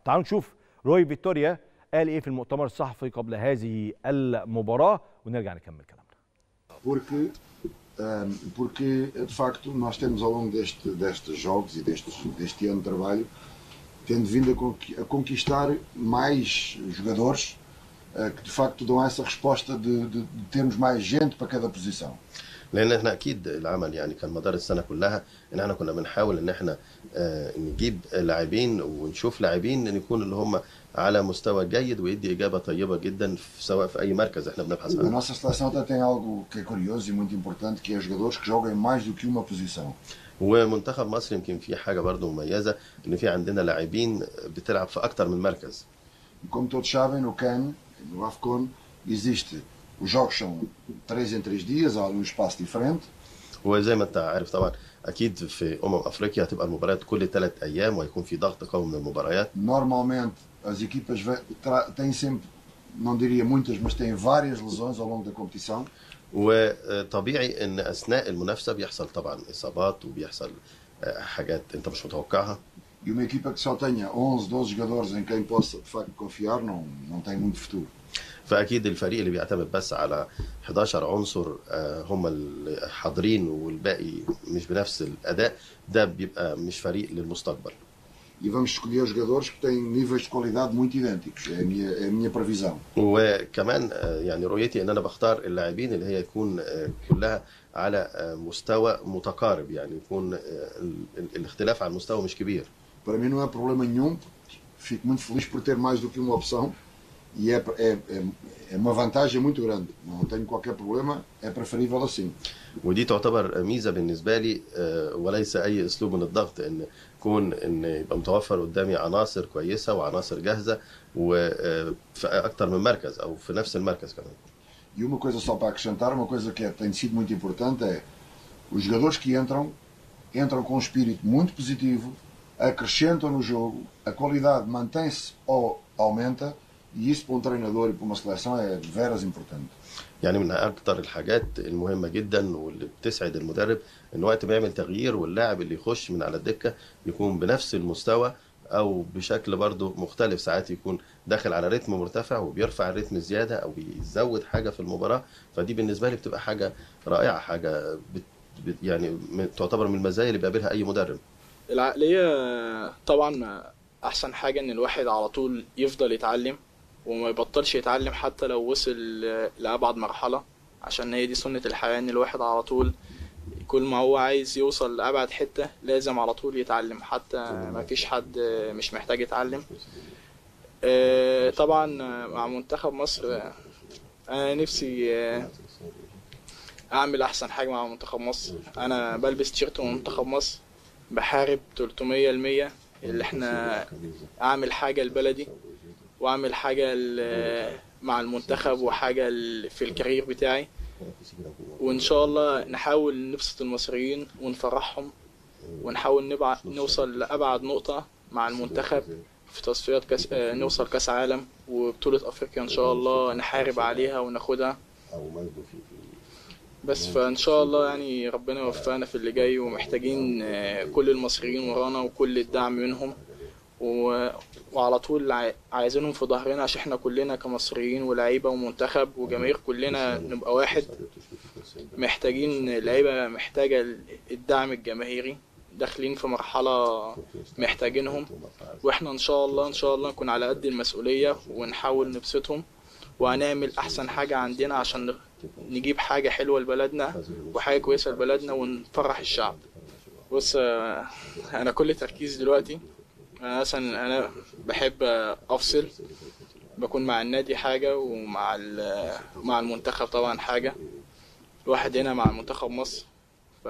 تعالوا نشوف روي فيتوريا قال ايه في المؤتمر الصحفي قبل هذه المباراه ونرجع نكمل كلامنا porque, ehm, porque de facto nós temos ao longo deste, destes jogos e destes, deste ano de trabalho tendo vindo a, conqui- a conquistar mais jogadores eh, que de facto dão essa resposta de, de- de termos mais gente para cada posição. لان احنا اكيد العمل يعني كان مدار السنه كلها ان احنا كنا بنحاول ان احنا آه، نجيب لاعبين ونشوف لاعبين ان يكون اللي هم على مستوى جيد ويدي اجابه طيبه جدا في سواء في اي مركز احنا بنبحث A عنه nossa seleção até tem algo que é curioso e muito importante, que é jogadores que jogam em mais do que uma posição. ومنتخب مصر يمكن في حاجه برضو مميزه ان في عندنا لاعبين بتلعب في اكتر من مركز E como todos sabem, no CAN, no AFCON, existe. Os jogos são três em três dias, há ali um espaço diferente. وزي ما انت عارف طبعا اكيد في امم افريقيا هتبقى المباريات كل ثلاث ايام وهيكون في ضغط قوي من المباريات Normalmente as equipas ve- tra- têm sempre, não diria muitas, mas têm várias lesões ao longo da competição. وطبيعي ان اثناء المنافسه بيحصل طبعا اصابات وبيحصل آه، حاجات انت مش متوقعها E uma equipa que só tenha 11, 12 jogadores em quem possa de facto confiar não, não tem muito futuro. فاكيد الفريق اللي بيعتمد بس على 11 عنصر آه، هم اللي حاضرين والباقي مش بنفس الاداء ده بيبقى مش فريق للمستقبل E vamos escolher jogadores que têm níveis de qualidade muito idênticos. É a minha, é a minha previsão. وكمان آه، يعني رؤيتي ان انا بختار اللاعبين اللي هي يكون آه، كلها على آه، مستوى متقارب يعني يكون آه، ال- ال- الاختلاف على المستوى مش كبير Para mim não é problema nenhum. Fico muito feliz por ter mais do que uma opção. E é, é, é, é uma vantagem muito grande. Não tenho qualquer problema. É preferível assim. ودي تعتبر ميزه بالنسبه لي آه، وليس اي اسلوب من الضغط ان يكون ان يبقى متوفر قدامي عناصر كويسه وعناصر جاهزه وفي اكتر من مركز او في نفس المركز كمان E uma coisa só para acrescentar, uma coisa que é, tem sido muito importante é os jogadores que entram, entram com um espírito muito positivo, acrescentam no jogo, a qualidade mantém-se ou aumenta, e isso para um treinador e para uma seleção é de veras importante. يعني من اكتر الحاجات المهمه جدا واللي بتسعد المدرب ان وقت ما يعمل تغيير واللاعب اللي يخش من على الدكه يكون بنفس المستوى او بشكل برضه مختلف ساعات يكون داخل على رتم مرتفع وبيرفع الرتم زياده او بيزود حاجه في المباراه فدي بالنسبه لي بتبقى حاجه رائعه حاجه بت بت يعني م- تعتبر من المزايا اللي بيقابلها اي مدرب العقلية طبعا أحسن حاجة إن الواحد على طول يفضل يتعلم وما يبطلش يتعلم حتى لو وصل لأبعد مرحلة عشان هي دي سنة الحياة إن الواحد على طول كل ما هو عايز يوصل لأبعد حتة لازم على طول يتعلم حتى ما فيش حد مش محتاج يتعلم آه، طبعا مع منتخب مصر أنا نفسي آه، أعمل أحسن حاجة مع منتخب مصر أنا بلبس تيشيرت منتخب مصر بحارب 300 المية اللي احنا اعمل حاجة لبلدي واعمل حاجة ل- مع المنتخب وحاجة ل- في الكارير بتاعي وان شاء الله نحاول نبسط المصريين ونفرحهم ونحاول نبع... نوصل لأبعد نقطة مع المنتخب في تصفيات كاس آه، نوصل كاس عالم وبطولة افريقيا ان شاء الله نحارب عليها وناخدها بس فان شاء الله يعني ربنا يوفقنا في اللي جاي ومحتاجين آه، كل المصريين ورانا وكل الدعم منهم و... وعلى طول عاي- عايزينهم في ظهرنا عشان احنا كلنا كمصريين ولاعيبه ومنتخب وجماهير كلنا نبقى واحد محتاجين لعيبه محتاجه الدعم الجماهيري داخلين في مرحله محتاجينهم واحنا ان شاء الله ان شاء الله نكون على قد المسؤوليه ونحاول نبسطهم وهنعمل احسن حاجه عندنا عشان نجيب حاجه حلوه لبلدنا وحاجه كويسه لبلدنا ونفرح الشعب بص آه، انا كل تركيز دلوقتي انا مثلا انا بحب افصل بكون مع النادي حاجه ومع ال- مع المنتخب طبعا حاجه الواحد هنا مع منتخب مصر ف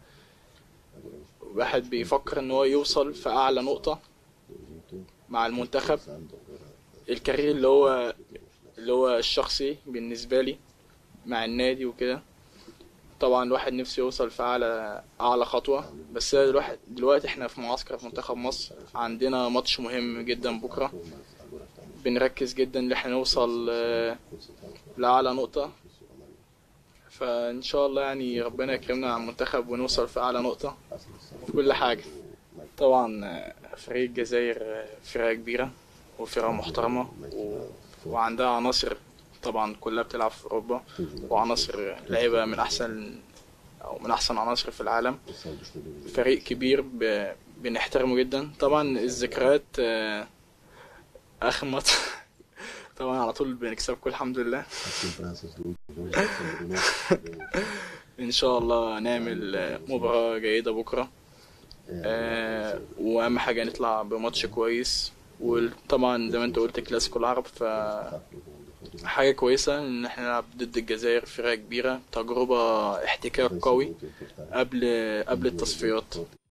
الواحد بيفكر ان هو يوصل في اعلى نقطه مع المنتخب الكارير اللي هو اللي هو الشخصي بالنسبه لي مع النادي وكده طبعا الواحد نفسه يوصل في اعلى اعلى خطوه بس الواحد دلوقتي احنا في معسكر في منتخب مصر عندنا ماتش مهم جدا بكره بنركز جدا ان احنا نوصل آه، لاعلى نقطه فان شاء الله يعني ربنا يكرمنا على المنتخب ونوصل في اعلى نقطه في كل حاجه طبعا آه، فريق الجزائر فرقة كبيرة وفرقة محترمة و... وعندها عناصر طبعا كلها بتلعب في أوروبا وعناصر لعيبة من أحسن أو من أحسن عناصر في العالم فريق كبير ب... بنحترمه جدا طبعا الذكريات آه، آخر ماتش طبعا على طول بنكسبكم الحمد لله إن شاء الله نعمل آه، مباراة جيدة بكرة آه، واهم حاجه نطلع بماتش كويس وطبعا زي ما انت قلت كلاسيكو العرب ف حاجه كويسه ان احنا نلعب ضد الجزائر فرقه كبيره تجربه احتكاك قوي قبل قبل التصفيات